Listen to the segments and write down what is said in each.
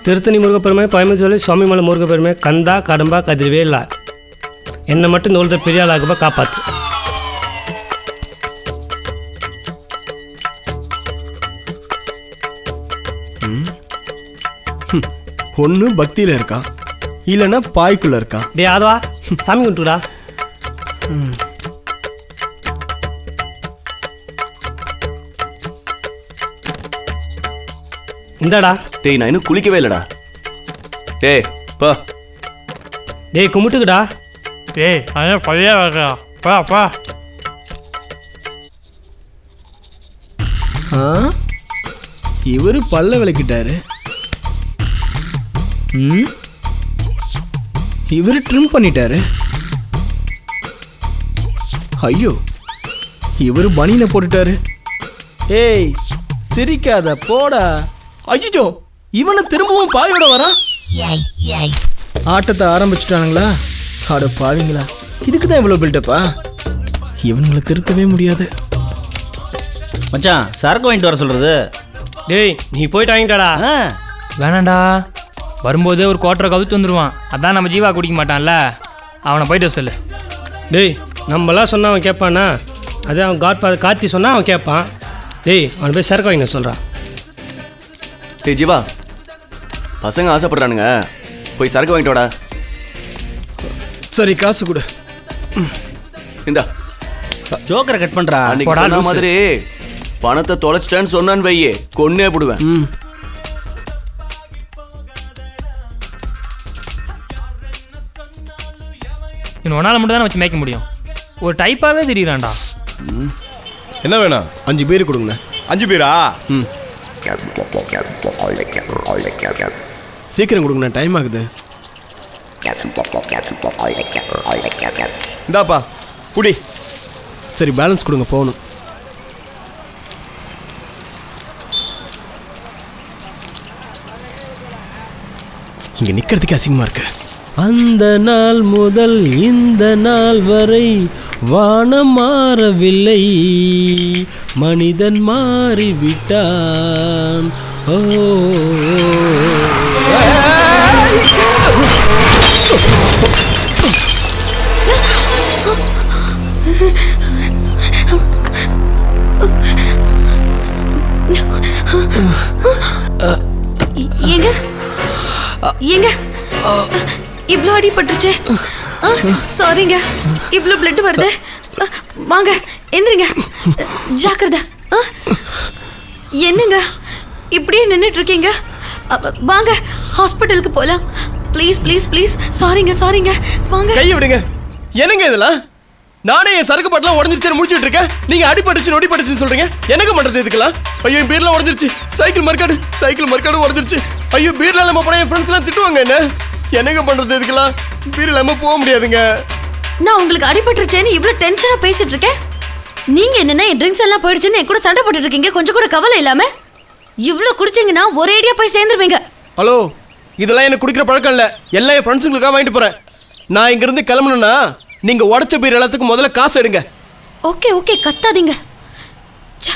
திருத்தணி முருகப்பெருமை பயமச்சோலை சுவாமிமலை முருகப்பெருமை கந்தா கடம்பா கதிர்வேலா என்னை மட்டும் இந்த உலகத்தை பெரிய ஆளாகப்பா காப்பாற்று ஒன்று பக்தியில் இருக்கான் இல்லைன்னா பாய்க்குள்ள இருக்கான் டேய் ஆதவா சாமி கும்பிட்டுடா இந்தாடா டேய் நான் இன்னும் குளிக்கவே இல்லடா டேய் பா டேய் கும்பிட்டுக்குடா டேய் அதான் பழைய வரா பா பா ஆ இவர் பல்ல விளக்கிட்டாரு ம் இவர் ட்ரிம் பண்ணிட்டாரு ஐயோ இவர் பனியனை போட்டுட்டாரு ஏய் சிரிக்காத போடா ஐயோ இவனை திரும்பவும் பாயோட வரா ஆட்டத்தை ஆரம்பிச்சிட்டானுங்களா அட பாவிங்களா இதுக்கு தான் இவ்வளோ பில்டப்பா இவனுங்களை திருத்தவே முடியாது மச்சான் சரக்கு வாங்கிட்டு வர சொல்றது டேய் நீ போயிட்டு வாங்கிட்டாடா ஆ வேணாண்டா வரும்போதே ஒரு குவார்டரை கவுத்து வந்துடுவான் அதான் நம்ம ஜீவா குடிக்க மாட்டான்ல அவனை போயிட்டு வர சொல்லு டேய் நம்மளாம் சொன்னா அவன் கேட்பானா அதே அவன் காட் ஃபாதர் கார்த்தி சொன்னா அவன் கேட்பான் டேய் அவனை போய் சரக்கு வாங்க சொல்கிறான் டேய் ஜீவா பசங்க ஆசைப்படுறானுங்க போய் சரக்கு வாங்கிட்டு வாடா சரி காசு கொடு இந்தா ஜோக்கரை கட் பண்றா அன்னைக்கு போடா, சொன்ன லூசு. மாதிரி பணத்தை தொலைச்சிட்டேன்னு சொன்னான்னு வையே கொன்னே போடுவேன் ம் இன்னும் ஒன்றால் மட்டும் தானே வச்சு மேய்க்க முடியும் ஒரு டைப்பாகவே தெரியுறான்டா என்ன வேணும் அஞ்சு பேர் கொடுங்கண்ணே அஞ்சு பேரா ம் சீக்கிரம் கொடுங்கண்ணே டைம் ஆகுது இந்தாப்பா குடி சரி பேலன்ஸ் கொடுங்க போகணும் இங்க நிக்கிறதுக்கு அசிங்கமா இருக்கு அந்த நாள் முதல் இந்த நாள் வரை வானம் மாறவில்லை மனிதன் மாறிவிட்டான் ஓ எ- ஏங்க ஏங்க இவ்வளோ அடிபட்டுருச்சு சாரிங்க இவ்வளோ பிளட் வருது அ, வாங்க எந்திரிங்க ஜாக்கிரதை அ, என்னங்க இப்படியே நின்றுட்டு இருக்கீங்க அ, வாங்க ஹாஸ்பிட்டலுக்கு போகலாம் ப்ளீஸ் ப்ளீஸ் ப்ளீஸ் சாரிங்க சாரிங்க வாங்க கையை விடுங்க என்னங்க இதெல்லாம் நானே என் சரக்கு பாட்டெல்லாம் உடஞ்சிருச்சு முடிச்சுட்டு இருக்கேன் நீங்க அடிபட்டுச்சு நொடிப்பட்டுச்சுன்னு சொல்றீங்க எனக்கு பண்றது இதுக்கெல்லாம் ஐயோ என் பீர்லாம் உடஞ்சிருச்சு சைக்கிள் மறுக்காடு சைக்கிள் மறுக்காடு உடஞ்சிருச்சு ஐயோ பீர்ல இல்லாம போனா என் ஃப்ரெண்ட்ஸ் எல்லாம் திட்டுவாங்க என்ன என்னங்க பண்றது இதுக்கெல்லாம் பீர் இல்லாம போக முடியாதுங்க நான் உங்களுக்கு அடிபட்டுருச்சேன்னு இவ்வளோ டென்ஷனாக பேசிட்டு இருக்கேன் நீங்க என்னன்னா என் ட்ரிங்க்ஸ் எல்லாம் போயிடுச்சுன்னு என் கூட சண்டை போட்டுட்டு இருக்கீங்க கொஞ்சம் கூட கவலை இல்லாம இவ்வளோ குடிச்சீங்கன்னா ஒரேடியா போய் சேர்ந்துருவீங்க ஹலோ இதெல்லாம் எனக்கு குடிக்கிற பழக்கம் இல்ல எல்லாம் என் ஃப்ரெண்ட்ஸுங்களுக்காக வாங்கிட்டு போறேன் நான் இங்க இருந்து கிளம்பணும்னா நீங்க உடச்ச பீர் எல்லாத்துக்கும் முதல்ல காசு எடுங்க ஓகே ஓகே கத்தாதீங்க ச்ச.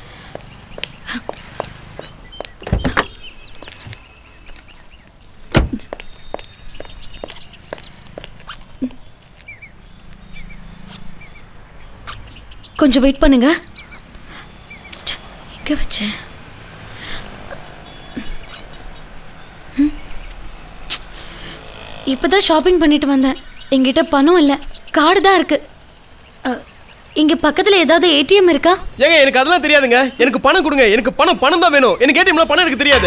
கொஞ்சம் வெயிட் பண்ணுங்க ச்ச, எங்க வச்சேன் ம். இப்பதான் ஷாப்பிங் பண்ணிட்டு வந்தேன் என்கிட்ட பணம் இல்லை கார்டு தான் இருக்கு அ, இங்க பக்கத்துல ஏதாவது ஏடிஎம் இருக்கா ஏங்க எனக்கு அதெல்லாம் தெரியாதுங்க எனக்கு பணம் கொடுங்க எனக்கு பணம் பணம் தான் வேணும் எனக்கு ஏடிஎம்ல பணம் எனக்கு தெரியாது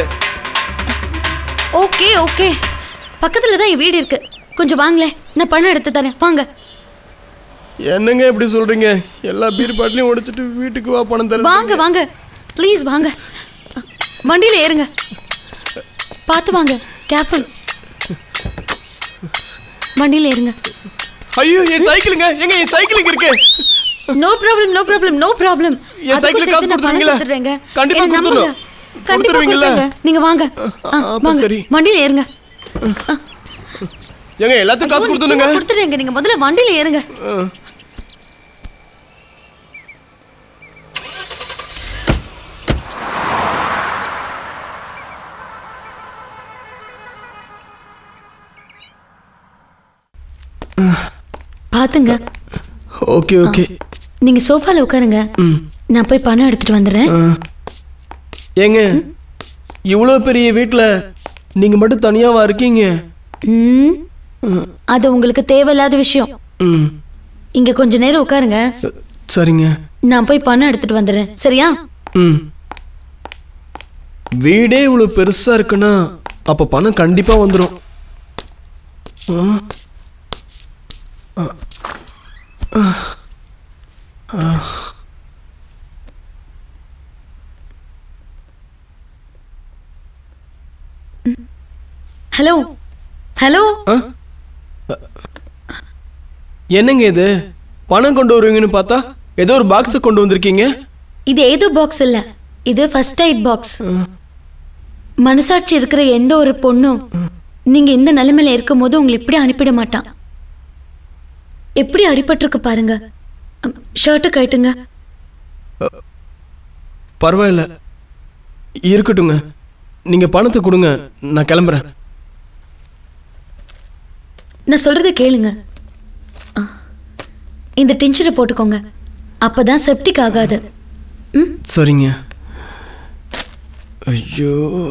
ஓகே ஓகே பக்கத்துல தான் என் வீடு இருக்கு கொஞ்சம் வாங்களேன் நான் பணம் எடுத்து தரேன் வாங்க என்னங்க இப்படி சொல்றீங்க எல்லா பீர் பாட்டிலையும் உடைச்சிட்டு வீட்டுக்கு வா பணம் தரேன் வாங்க வாங்க ப்ளீஸ் வாங்க அ, வண்டியில ஏறுங்க பார்த்து வாங்க கேர்ஃபுல் வண்டியில ஏறுங்க ஐயோ என் சைக்கிளுங்க எங்க என் சைக்கிளுக்கு இருக்கு no problem no problem no problem என் சைக்கிள் காசு கொடுத்துருவீங்களா? கண்டிப்பா கொடுத்துடணும். கண்டிப்பா கொடுத்துருவீங்களா? கொடுத்துருங்க நீங்க வாங்க ஆ, அப்ப வாங்க சரி. வண்டியில ஏறுங்க ஏங்க எல்லாத்துக்கும் காசு ஐயோ, கொடுத்துருங்க நிச்சயமா கொடுத்துடுறேங்க நீங்க முதல்ல வண்டியில ஏறுங்க பாத்துங்க ஓகே ஓகே நீங்க சோஃபால உட்காருங்க நான் போய் பணம் எடுத்துட்டு வந்துடுறேன் ஏங்க இவ்வளோ பெரிய வீட்டில் நீங்கள் மட்டும் தனியாவா இருக்கீங்க ம், அது உங்களுக்கு தேவையில்லாத விஷயம் ம் இங்க கொஞ்ச நேரம் உட்காருங்க சரிங்க நான் போய் பணம் எடுத்துட்டு வந்துடுறேன் சரியா ம் வீடே இவ்வளோ பெருசாக இருக்குன்னா அப்போ பணம் கண்டிப்பாக வந்துடும் ஹலோ ஹலோ என்னங்க இது பணம் கொண்டு வருவீங்கன்னு பார்த்தா ஏதோ ஒரு பாக்ஸை கொண்டு வந்திருக்கீங்க இது ஏதோ பாக்ஸ் இல்ல இது ஃபர்ஸ்ட் எய்ட் பாக்ஸ் மனசாட்சி இருக்கிற எந்த ஒரு பொண்ணும் நீங்க இந்த நிலைமையில இருக்கும் போது உங்களை இப்படி அனுப்பிட மாட்டான் எப்படி அடிபட்டிருக்கு பாருங்க ஷர்ட்டு கட்டுங்க பரவாயில்ல இருக்கட்டுங்க நீங்கள் பணத்தை கொடுங்க நான் கிளம்புறேன் நான் சொல்றத கேளுங்க ஆ, இந்த டின்ச்சரை போட்டுக்கோங்க அப்பதான் செப்டிக் ஆகாது ம் சரிங்க ஐயோ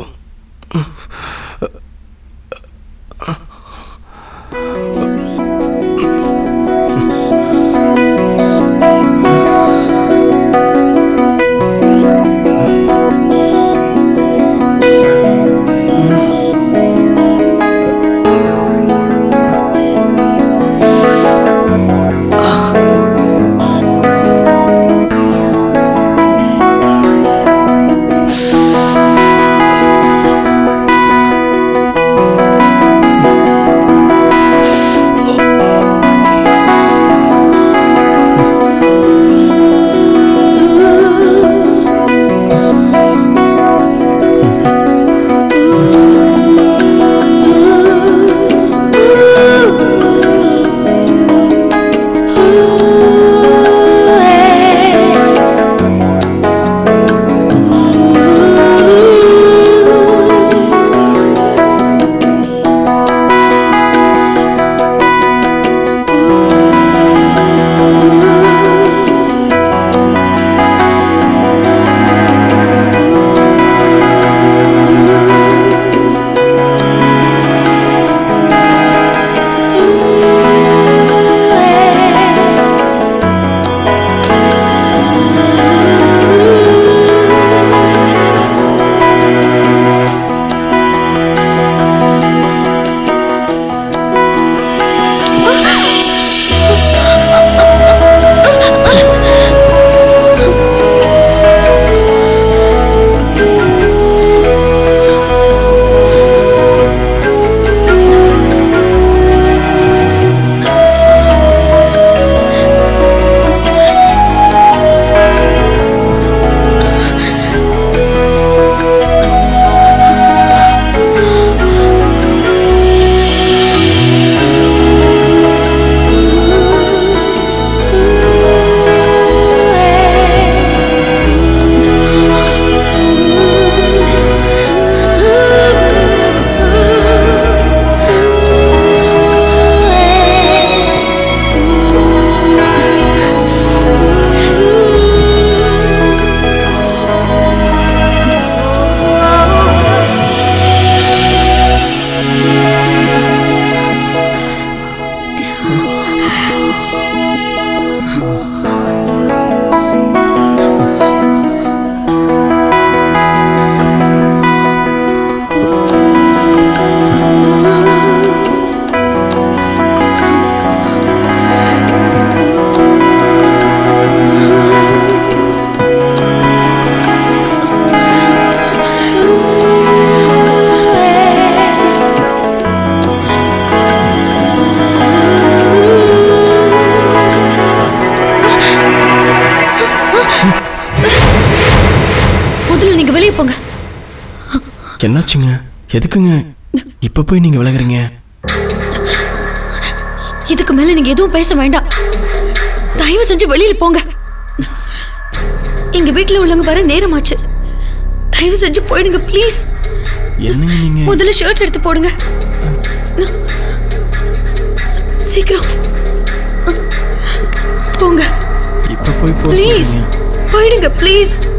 முதல்ல நீங்க வெளியே போங்க என்னாச்சுங்க எதுக்குங்க இப்போ போய் நீங்கள் விலகுறீங்க இதுக்கு மேல நீங்க எதுவும் பேச வேண்டாம் தயவு செஞ்சு வெளியில போங்க எங்க வீட்டுல உள்ளவங்க வர நேரமாச்சு தயவு செஞ்சு போயிடுங்க ப்ளீஸ் என்னங்க நீங்கள் முதல்ல ஷர்ட் எடுத்து போடுங்க சீக்கிரம் சீக்கிரம் போங்க இப்ப போய் ப்ளீஸ் போயிடுங்க ப்ளீஸ்